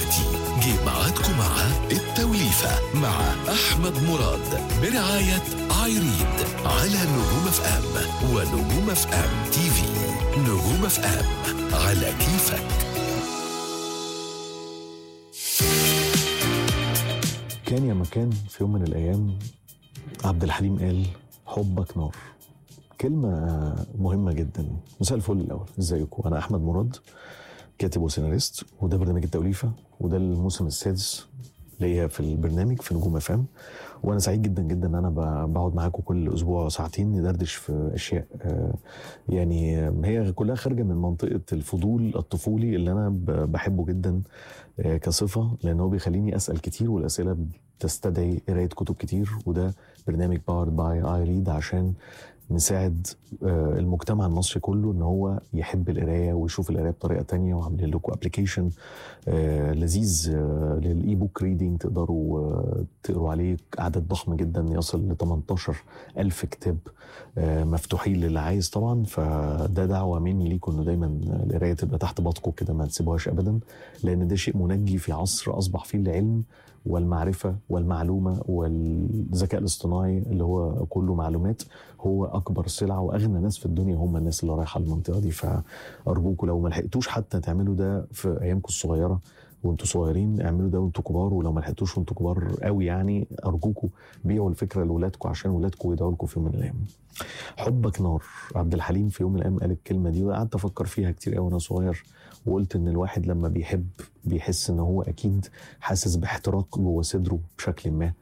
دلوقتي جه ميعادكم مع التوليفة مع أحمد مراد برعاية ايريد على نجوم اف ام ونجوم اف ام تي في نجوم اف ام على كيفك كان يا مكان في يوم من الايام عبد الحليم قال حبك نار كلمة مهمة جدا مساء الفل الأول ازيكم أنا أحمد مراد كاتب وسيناريست وده برنامج التوليفة وده الموسم السادس ليا في البرنامج في نجوم اف ام وانا سعيد جدا جدا ان انا ب- بقعد معاكم كل اسبوع ساعتين ندردش في اشياء آه، يعني هي كلها خارجه من منطقه الفضول الطفولي اللي انا ب- بحبه جدا آه، كصفه لان هو بيخليني اسال كتير والاسئله بتستدعي قرايه كتب كتير وده برنامج باورد باي اي ريد عشان نساعد آه، المجتمع المصري كله ان هو يحب القرايه ويشوف القرايه بطريقه تانية وعاملين لكم ابلكيشن لذيذ آه، للاي بوك ريدنج تقدروا آه، تقروا عليه عدد ضخم جدا يصل ل 18 ألف كتاب آه، مفتوحين للي عايز طبعا فده دعوه مني ليكم انه دايما القرايه تبقى تحت باطكم كده ما تسيبوهاش ابدا لان ده شيء منجي في عصر اصبح فيه العلم والمعرفه والمعلومه والذكاء الاصطناعي اللي هو كله معلومات هو اكبر سلعه واغنى ناس في الدنيا هم الناس اللي رايحه المنطقه دي فارجوكم لو ما لحقتوش حتى تعملوا ده في ايامكم الصغيره وانتوا صغيرين اعملوا ده وانتوا كبار ولو ما لحقتوش وانتوا كبار قوي يعني ارجوكم بيعوا الفكره لاولادكم عشان ولادكم يدعوا لكم في يوم من الايام. حبك نار عبد الحليم في يوم من الايام قال الكلمه دي وقعدت افكر فيها كتير قوي وانا صغير وقلت ان الواحد لما بيحب بيحس ان هو اكيد حاسس باحتراق جوه صدره بشكل ما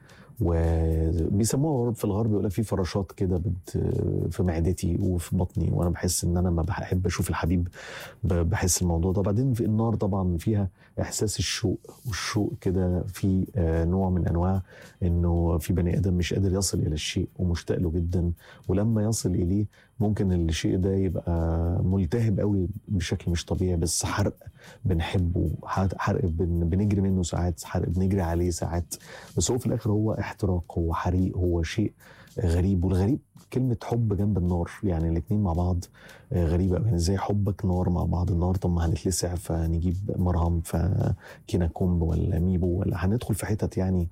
وبيسموها في الغرب يقول لك في فراشات كده بت- في معدتي وفي بطني وانا بحس ان انا ما بحب اشوف الحبيب ب- بحس الموضوع ده بعدين في النار طبعا فيها احساس الشوق والشوق كده في آه، نوع من انواع انه في بني ادم مش قادر يصل الى الشيء ومشتاق له جدا ولما يصل اليه ممكن الشيء ده يبقى ملتهب قوي بشكل مش طبيعي بس حرق بنحبه حرق بن- بنجري منه ساعات حرق بنجري عليه ساعات بس هو في الاخر هو احتراق هو حريق هو شيء غريب والغريب كلمة حب جنب النار يعني الاتنين مع بعض آه، غريبة يعني ازاي حبك نار مع بعض النار طب ما هنتلسع فنجيب مرهم فكيناكومب ولا ميبو ولا هندخل في حتت يعني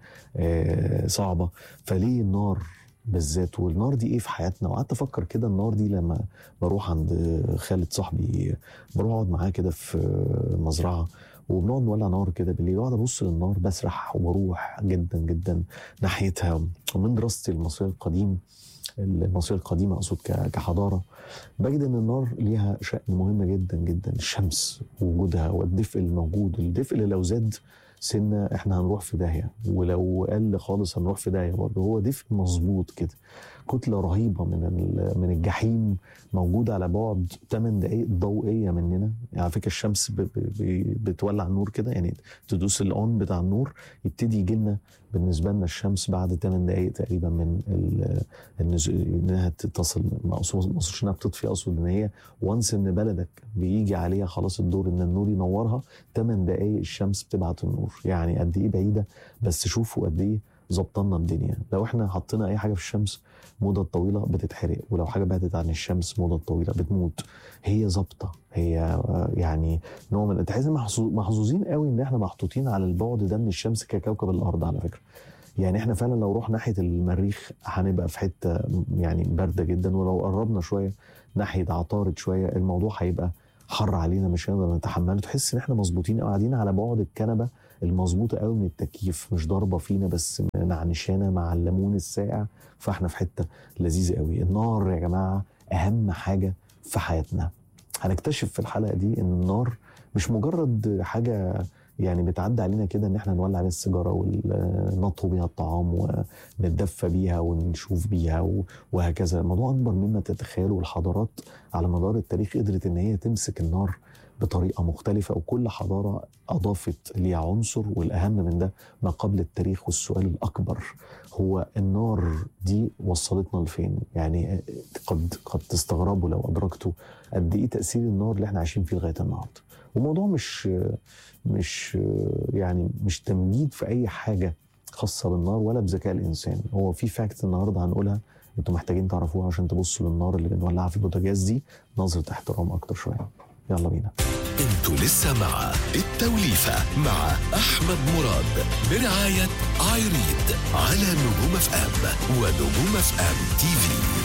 آه، صعبة فليه النار بالذات والنار دي ايه في حياتنا وقعدت افكر كده النار دي لما بروح عند خالد صاحبي بروح اقعد معاه كده في مزرعه وبنقعد نولع نار كده بالليل واقعد ابص للنار بسرح وبروح جدا جدا ناحيتها ومن دراستي المصري القديم المصرية القديمة أقصد ك- كحضارة بجد إن النار ليها شأن مهم جدا جدا الشمس ووجودها والدفء الموجود الدفء اللي لو زاد سنة احنا هنروح في داهية ولو قل خالص هنروح في داهية برضه هو دفء مظبوط كده كتلة رهيبة من ال- من الجحيم موجودة على بعد 8 دقايق ضوئية مننا يعني على فكرة الشمس ب- ب- ب- بتولع النور كده يعني تدوس الأون بتاع النور يبتدي يجي لنا بالنسبة لنا الشمس بعد 8 دقايق تقريبا من ال- النز- انها تتصل ما اقصد ما اقصدش انها بتطفي اقصد ان هي وانس ان بلدك بيجي عليها خلاص الدور ان النور ينورها 8 دقايق الشمس بتبعت النور يعني قد ايه بعيده بس شوفوا قد ايه ظبطنا الدنيا لو احنا حطينا اي حاجه في الشمس مدة طويلة بتتحرق ولو حاجة بعدت عن الشمس مدة طويلة بتموت هي ظابطة هي آه، يعني نوع من تحس إن محظوظ- محظوظين قوي ان احنا محطوطين على البعد ده من الشمس ككوكب الارض على فكرة يعني احنا فعلا لو رحنا ناحيه المريخ هنبقى في حته يعني بارده جدا ولو قربنا شويه ناحيه عطارد شويه الموضوع هيبقى حر علينا مش هنقدر نتحمله تحس ان احنا مظبوطين قوي قاعدين على بعد الكنبه المظبوطه قوي من التكييف مش ضاربه فينا بس معنشانه مع الليمون الساقع فاحنا في حته لذيذه قوي النار يا جماعه اهم حاجه في حياتنا هنكتشف في الحلقه دي ان النار مش مجرد حاجه يعني بتعدي علينا كده ان احنا نولع بيها السيجاره ونطهو بيها الطعام ونتدفى بيها ونشوف بيها و- وهكذا الموضوع اكبر مما تتخيلوا والحضارات على مدار التاريخ قدرت ان هي تمسك النار بطريقه مختلفه وكل حضاره اضافت ليها عنصر والاهم من ده ما قبل التاريخ والسؤال الاكبر هو النار دي وصلتنا لفين؟ يعني قد قد تستغربوا لو ادركتوا قد ايه تاثير النار اللي احنا عايشين فيه لغايه النهارده. والموضوع مش مش يعني مش تمجيد في اي حاجه خاصه بالنار ولا بذكاء الانسان، هو في فاكت النهارده هنقولها انتوا محتاجين تعرفوها عشان تبصوا للنار اللي بنولعها في البوتاجاز دي نظره احترام اكتر شويه. يلا بينا. انت انتوا لسه مع التوليفة مع أحمد مراد برعاية ايريد على نجوم اف ام ونجوم اف ام تي في